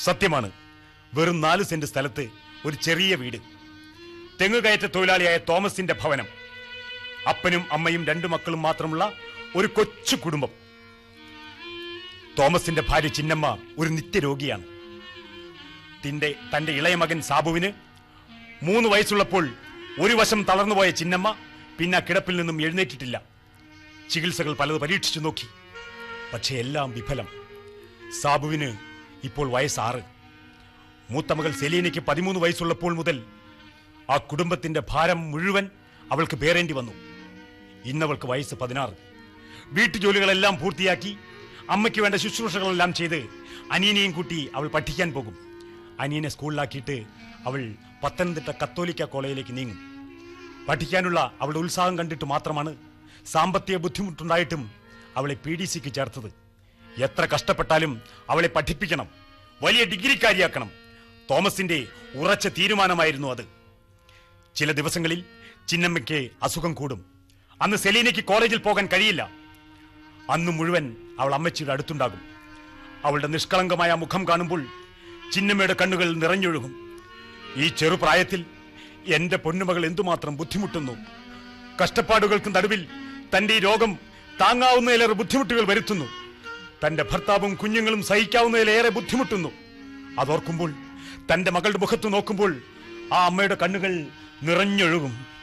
സത്യമാണ് വെറും നാല് സെന്റ് സ്ഥലത്ത് ഒരു ചെറിയ വീട് തെങ്ങുകയറ്റ തൊഴിലാളിയായ തോമസിന്റെ ഭവനം അപ്പനും അമ്മയും രണ്ടു മക്കളും മാത്രമുള്ള ഒരു കൊച്ചു കുടുംബം തോമസിന്റെ ഭാര്യ ചിന്നമ്മ ഒരു നിത്യരോഗിയാണ് തിന്റെ തന്റെ ഇളയ മകൻ സാബുവിന് മൂന്ന് വയസ്സുള്ളപ്പോൾ ഒരു വശം തളർന്നുപോയ ചിന്നമ്മ പിന്നെ ആ കിടപ്പിൽ നിന്നും എഴുന്നേറ്റിട്ടില്ല ചികിത്സകൾ പലത് പരീക്ഷിച്ചു നോക്കി പക്ഷേ എല്ലാം വിഫലം സാബുവിന് ഇപ്പോൾ വയസ്സാറ് മൂത്ത മകൾ സെലീനയ്ക്ക് പതിമൂന്ന് വയസ്സുള്ളപ്പോൾ മുതൽ ആ കുടുംബത്തിന്റെ ഭാരം മുഴുവൻ അവൾക്ക് പേറേണ്ടി വന്നു ഇന്നവൾക്ക് വയസ്സ് പതിനാറ് വീട്ടുജോലികളെല്ലാം പൂർത്തിയാക്കി അമ്മയ്ക്ക് വേണ്ട ശുശ്രൂഷകളെല്ലാം ചെയ്ത് അനിയനെയും കൂട്ടി അവൾ പഠിക്കാൻ പോകും അനിയനെ സ്കൂളിലാക്കിയിട്ട് അവൾ പത്തനംതിട്ട കത്തോലിക്ക കോളേജിലേക്ക് നീങ്ങും പഠിക്കാനുള്ള അവളുടെ ഉത്സാഹം കണ്ടിട്ട് മാത്രമാണ് സാമ്പത്തിക ബുദ്ധിമുട്ടുണ്ടായിട്ടും അവളെ പി ഡി സിക്ക് ചേർത്തത് എത്ര കഷ്ടപ്പെട്ടാലും അവളെ പഠിപ്പിക്കണം വലിയ ഡിഗ്രിക്കാരിയാക്കണം തോമസിന്റെ ഉറച്ച തീരുമാനമായിരുന്നു അത് ചില ദിവസങ്ങളിൽ ചിന്നമ്മയ്ക്ക് അസുഖം കൂടും അന്ന് സെലീനയ്ക്ക് കോളേജിൽ പോകാൻ കഴിയില്ല അന്ന് മുഴുവൻ അവൾ അമ്മച്ചിയുടെ അടുത്തുണ്ടാകും അവളുടെ നിഷ്കളങ്കമായ മുഖം കാണുമ്പോൾ ചിന്നമ്മയുടെ കണ്ണുകൾ നിറഞ്ഞൊഴുകും ഈ ചെറുപ്രായത്തിൽ എന്റെ പൊന്നുമകൾ എന്തുമാത്രം ബുദ്ധിമുട്ടുന്നു കഷ്ടപ്പാടുകൾക്ക് നടുവിൽ തന്റെ ഈ രോഗം താങ്ങാവുന്നതിലേറെ ബുദ്ധിമുട്ടുകൾ വരുത്തുന്നു തന്റെ ഭർത്താവും കുഞ്ഞുങ്ങളും സഹിക്കാവുന്നതിലേറെ ബുദ്ധിമുട്ടുന്നു അതോർക്കുമ്പോൾ തന്റെ മകളുടെ മുഖത്ത് നോക്കുമ്പോൾ ആ അമ്മയുടെ കണ്ണുകൾ നിറഞ്ഞൊഴുകും